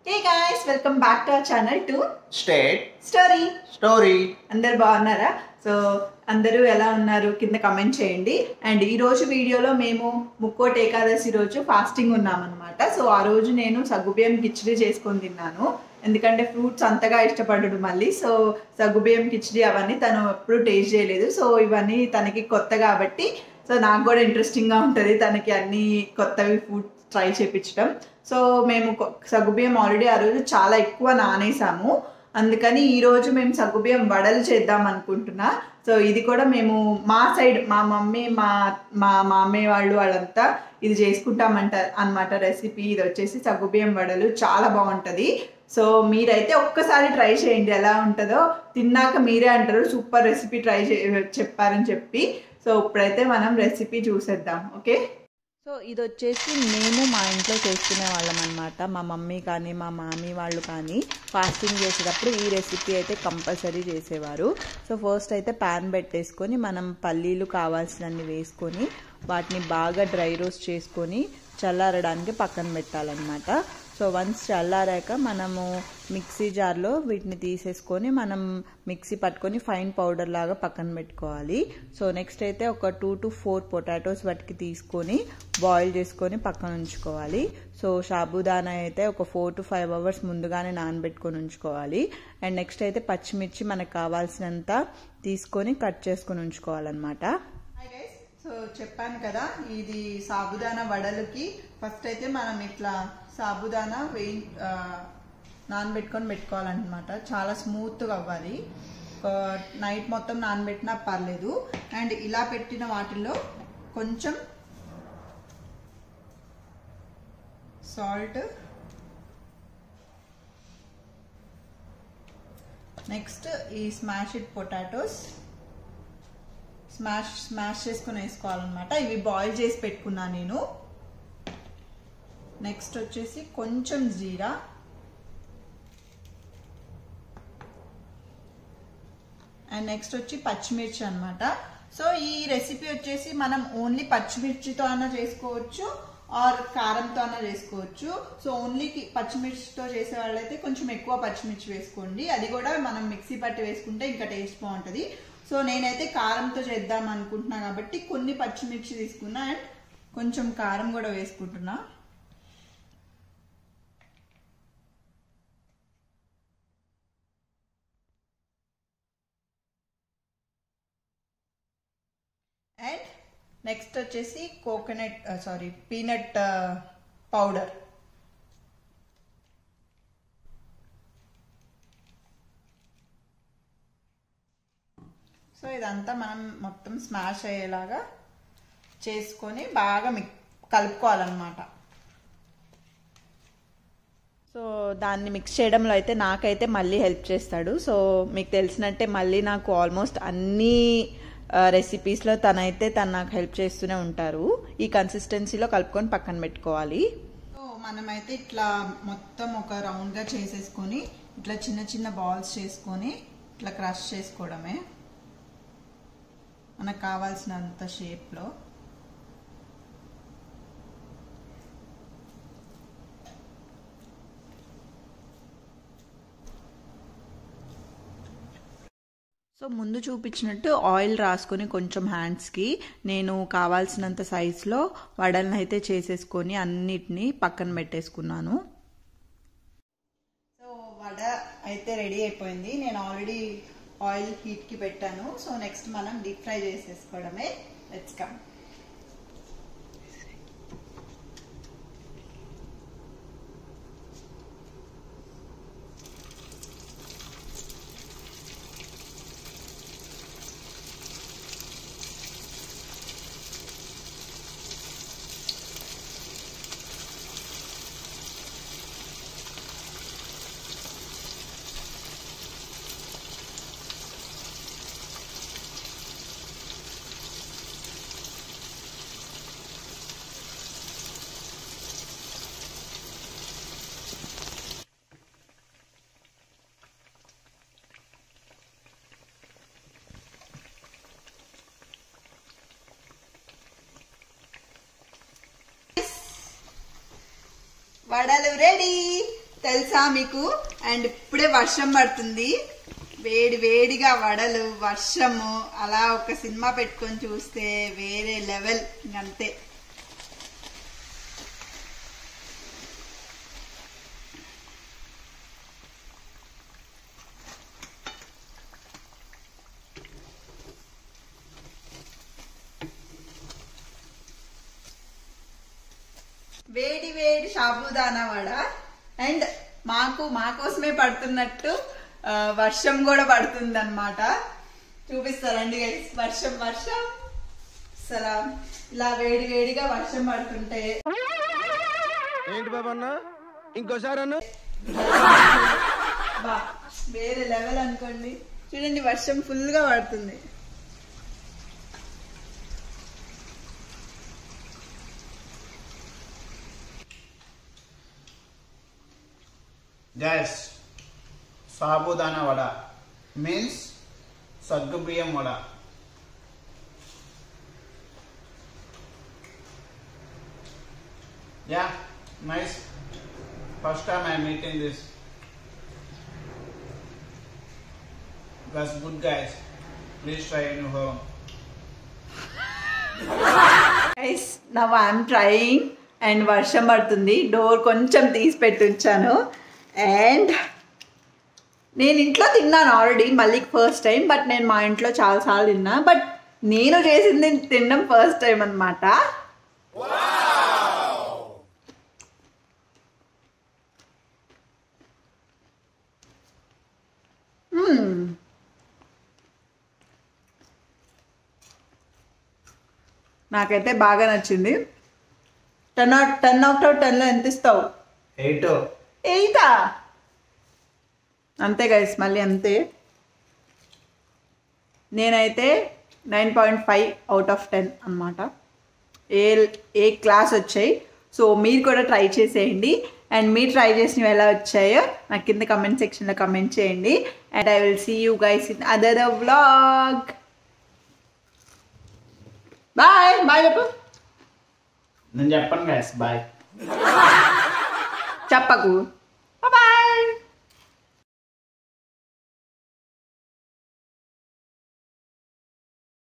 Hey guys welcome back to our channel to state story story అందరు బాగున్నారా so అందరూ ఎలా ఉన్నారు కింద కమెంట్ చేయండి అండ్ ఈ రోజు వీడియోలో మేము ముక్కోటి ఏకాదశి రోజు ఫాస్టింగ్ ఉన్నామన్నమాట సో ఆ రోజు నేను సగ్గుబియ్యం కిచిడి చేసుకొని తిన్నాను ఎందుకంటే ఫ్రూట్స్ అంతగా ఇష్టపడడు మళ్ళీ సో సగ్గుబియ్యం కిచిడి అవన్నీ తను ఎప్పుడు టేస్ట్ చేయలేదు సో ఇవన్నీ తనకి కొత్త కాబట్టి సో నాకు కూడా ఇంట్రెస్టింగ్గా ఉంటుంది తనకి అన్ని కొత్తవి ఫుడ్ ట్రై చేపించడం సో మేము కొ- సగ్గుబియ్యం ఆల్రెడీ ఆ రోజు చాలా ఎక్కువ నానేసాము అందుకని ఈ రోజు మేము సగ్గుబియ్యం వడలు చేద్దాం అనుకుంటున్నా సో ఇది కూడా మేము మా సైడ్ మా మమ్మీ మా మా మామయ్య వాళ్ళు వాళ్ళంతా ఇది చేసుకుంటామంట అన్నమాట రెసిపీ ఇది వచ్చేసి సగ్గుబియ్యం వడలు చాలా బాగుంటుంది సో మీరైతే ఒక్కసారి ట్రై చేయండి ఎలా ఉంటుందో తిన్నాక మీరే అంటారు సూపర్ రెసిపీ ట్రై చే చెప్పారని చెప్పి సో ఇప్పుడైతే మనం రెసిపీ చూసేద్దాం ఓకే సో ఇది వచ్చేసి మేము మా ఇంట్లో చేసుకునే వాళ్ళం అనమాట మా మమ్మీ కానీ మా మామీ వాళ్ళు కానీ ఫాస్టింగ్ చేసేటప్పుడు ఈ రెసిపీ అయితే కంపల్సరీ చేసేవారు సో ఫస్ట్ అయితే ప్యాన్ పెట్టేసుకొని మనం పల్లీలు కావాల్సినన్ని వేసుకొని వాటిని బాగా డ్రై రోస్ట్ చేసుకొని చల్లారడానికి పక్కన పెట్టాలన్నమాట సో వన్స్ చల్లారాక మనము మిక్సీ జార్లో వీటిని తీసేసుకొని మనం మిక్సీ పట్టుకొని ఫైన్ పౌడర్ లాగా పక్కన పెట్టుకోవాలి సో నెక్స్ట్ అయితే ఒక టూ టు ఫోర్ పొటాటోస్ వాటికి తీసుకొని బాయిల్ చేసుకొని పక్కన ఉంచుకోవాలి సో సాబుదానా అయితే ఒక ఫోర్ టు ఫైవ్ అవర్స్ ముందుగానే నానబెట్టుకొని ఉంచుకోవాలి అండ్ నెక్స్ట్ అయితే పచ్చిమిర్చి మనకు కావాల్సినంత తీసుకొని కట్ చేసుకొని ఉంచుకోవాలన్నమాట సో చెప్పాను కదా ఇది సాబుదానా వడలకి ఫస్ట్ అయితే మనం ఇట్లా సాబుదానా వేయి ఆ, నానబెట్టుకొని పెట్టుకోవాలన్నమాట చాలా స్మూత్గా అవ్వాలి నైట్ మొత్తం నానబెట్టినా పర్లేదు అండ్ ఇలా పెట్టిన వాటిల్లో కొంచెం సాల్ట్ నెక్స్ట్ ఈ స్మాష్డ్ పొటాటోస్ స్మాష్ స్మాష్ చేసుకుని వేసుకోవాలన్నమాట ఇవి బాయిల్ చేసి పెట్టుకున్నా నేను నెక్స్ట్ వచ్చేసి కొంచెం జీరా అండ్ నెక్స్ట్ వచ్చి పచ్చిమిర్చి అన్నమాట సో ఈ రెసిపీ వచ్చేసి మనం ఓన్లీ పచ్చిమిర్చితో అయినా చేసుకోవచ్చు ఆర్ కారంతో అయినా చేసుకోవచ్చు సో ఓన్లీ పచ్చిమిర్చితో చేసే వాళ్ళైతే కొంచెం ఎక్కువ పచ్చిమిర్చి వేసుకోండి అది కూడా మనం మిక్సీ పట్టి వేసుకుంటే ఇంకా టేస్ట్ బాగుంటుంది సో నేనైతే కారంతో చేద్దాం అనుకుంటున్నా కాబట్టి కొన్ని పచ్చిమిర్చి తీసుకున్నా అండ్ కొంచెం కారం కూడా వేసుకుంటున్నా అండ్ నెక్స్ట్ వచ్చేసి coconut sorry peanut powder so ఇదంతా మనం మొత్తం స్మాష్ అయ్యేలాగా చేసుకొని బాగా మిక్ కలుపుకోవాలన్నమాట సో దాన్ని మిక్స్ చేయడంలో అయితే నాకైతే మళ్ళీ హెల్ప్ చేస్తాడు సో మీకు తెలిసినట్టే మళ్ళీ నాకు ఆల్మోస్ట్ అన్ని రెసిపీస్లో తనైతే తను నాకు హెల్ప్ చేస్తూనే ఉంటారు ఈ కన్సిస్టెన్సీలో కలుపుకొని పక్కన పెట్టుకోవాలి సో మనమైతే ఇట్లా మొత్తం ఒక రౌండ్గా చేసేసుకొని ఇట్లా చిన్న చిన్న బాల్స్ చేసుకొని ఇట్లా క్రష్ చేసుకోవడమే మనకు కావాల్సినంత షేప్లో సో ముందు చూపించినట్టు ఆయిల్ రాసుకొని కొంచెం హ్యాండ్స్కి నేను కావాల్సినంత సైజులో వడలను అయితే చేసేసుకొని అన్నిటినీ పక్కన పెట్టేసుకున్నాను సో వడ అయితే రెడీ అయిపోయింది నేను ఆల్రెడీ ఆయిల్ హీట్కి పెట్టాను సో నెక్స్ట్ మనం డీప్ ఫ్రై చేసేసుకోవడమే లెట్స్ కమ్ వడలు రెడీ తెలుసా మీకు అండ్ ఇప్పుడే వర్షం పడుతుంది వేడి వేడిగా వడలు వర్షము అలా ఒక సినిమా పెట్టుకొని చూస్తే వేరే లెవెల్ ఇంకంతే వేడి వేడి సాబుదానా వడ అండ్ మాకు మా కోసమే పడుతున్నట్టు ఆ, వర్షం కూడా పడుతుంది అనమాట చూపిస్తారండి guys. వర్షం వర్షం అసలు ఇలా వేడి వేడిగా వర్షం పడుతుంటే ఏంటి బాబు అన్న ఇంకోసారి అన్న బా వేరే లెవెల్ అనుకోండి చూడండి వర్షం ఫుల్ గా పడుతుంది గ్యాస్ సాబుదానా వడ మీన్స్ సగ్గు బియ్యం vada yeah nice first time I meeting this that's good guys please try in home guys now I'm trying and వర్షం పడుతుంది డోర్ కొంచెం తీసి పెట్టి ఉంచాను అండ్ నేను ఇంట్లో తిన్నాను ఆల్రెడీ మళ్ళీ ఫస్ట్ టైం బట్ నేను మా ఇంట్లో చాలాసార్లు తిన్నా బట్ నేను చేసింది తినడం ఫస్ట్ టైం అనమాట నాకైతే బాగా నచ్చింది ten out ten out of టెన్లో ఎంత ఇస్తావు ఎయిట్ ఎయిటా అంతే గైస్ మళ్ళీ అంతే నేనైతే nine point five out of ten అనమాట ఏ ఏ క్లాస్ వచ్చాయి సో మీరు కూడా ట్రై చేసేయండి అండ్ మీరు ట్రై చేసినవి ఎలా వచ్చాయో నాకు కింద కమెంట్ సెక్షన్లో కమెంట్ చేయండి and I will see you guys in other vlog bye bye చెప్పు నేను చెప్పను గైస్ బాయ్ చెప్పకు